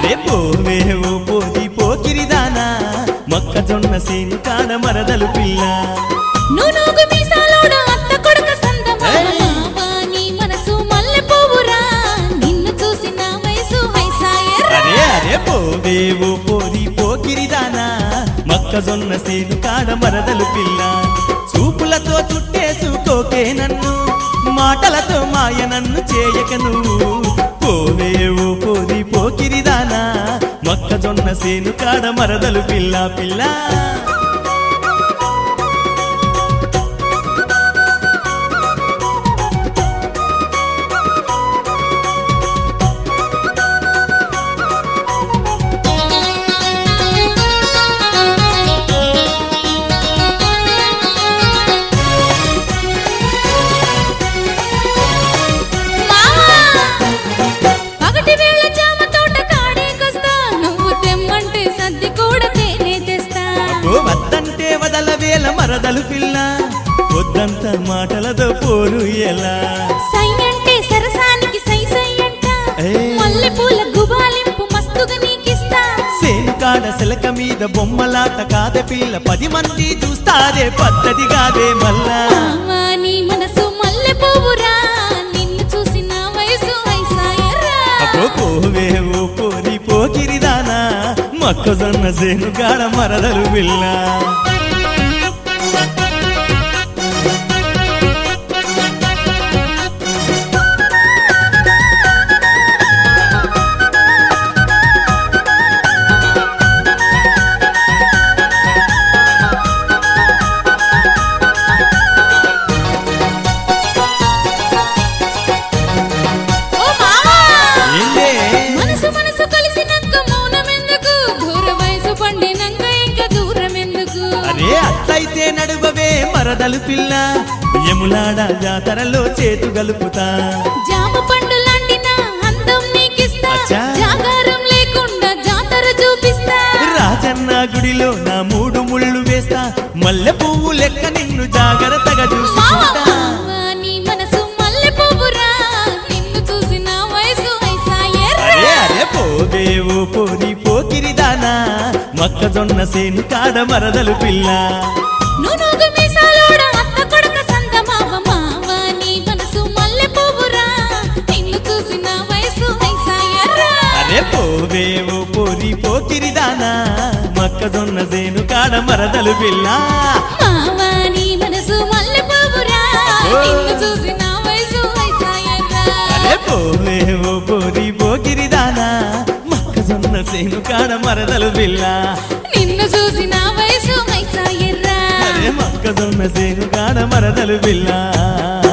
అరే పోవే ఓ పోది పోకిరిదానా మొక్కజొన్న సేను కాడ మరదలు పిల్ల నువ్వు నూగు మీసాలోడు అత్త కొడుక సందమావా నీ మనసు మల్లె పువ్వురా నిన్ను చూసి నా వయసు హైసాయరా అరే అరే పోవే ఓ పోది పోకిరిదానా మొక్కజొన్న సేను కాడ మరదలు పిల్ల చూపులతో చుట్టేసుకోకే నన్ను మాటలతో మాయ నన్ను చేయక నువ్వు పోవే ఓ పోది పోకిరిదానా మొక్కజొన్న సేను కాడ మరదలు పిల్ల పిల్ల మావా పగటి వేళ జామ తోట కాడేకొస్తా నువ్వు తెమ్మంటే సద్ది కూడా తేనే తెస్తా ఓ వద్దంటే వదల వేల మరదలు పిల్ల వద్దంత మాటలతో పోరు ఎలా సై అంటే సరసానికి సై సై అంట ఏయ్. మల్లె పూల గుబాలింపు మస్తుగా నీకిస్తా సేను కాడ సెలక మీద బొమ్మలాట కాద పిల్ల పది మంది చూస్తారే పద్ధతి కాదే మళ్ళా మావా నీ మనసు మల్లె పువ్వురా నిన్ను చూసి నా వయసు హైసాయరా అబ్బో పోవే ఓ పోరి పోకిరిదానా మొక్కజొన్న సేను కాడ మరదలు పిల్ల ఓ మావా ఏందే మనసు మనసు కలిసినాక మౌనం ఎందుకు దూర వయసు పండినాక ఇంకా దూరం ఎందుకు అరే అట్లయితే నడువవే మరదలు పిల్ల ఎములాడ జాతరలో చేతు గలుపుతా జామ పండు లాంటి నా అందం నీకిస్తా అచ్చా. జాగారం లేకుండా జాతర చూపిస్తా రాజన్న గుడిలో నా మూడు ముళ్ళు వేస్తా మల్లె పువ్వు లెక్క నిన్ను జాగ్రత్తగా మావా, చూసుకుంటా మావా, నీ మనసు మల్లె పువ్వురా నిన్ను చూసి నా వయసు ఐసాయర్రా. అరే అరే పోవే ఓ పోరి పోకిరిదానా మొక్కజొన్న సేను కాడ మరదలు పిల్ల నువ్వు నూగు మీసాలోడ అత్త కొడుక సందమావ మావా, నీ మనసు మల్లె పువ్వురా నిన్ను చూసి నా వయసు ఐసాయర్రా. అరే పోవే ఓ పోరి పోకిరిదానా మొక్కజొన్న సేను కాడ మరదలు పిల్ల మావా, నీ మనసు మల్లె పువ్వురా ఓ. నిన్ను చూసి నా వయసు ఐసాయర్రా. అరే పోవే ఓ పోరి పోకిరిదానా మొక్కజొన్న సేను కాడ మరదలు పిల్ల నిన్ను చూసి నా వయసు ఐసాయర్రా. అరే మొక్కజొన్న సేను కాడ మరదలు పిల్ల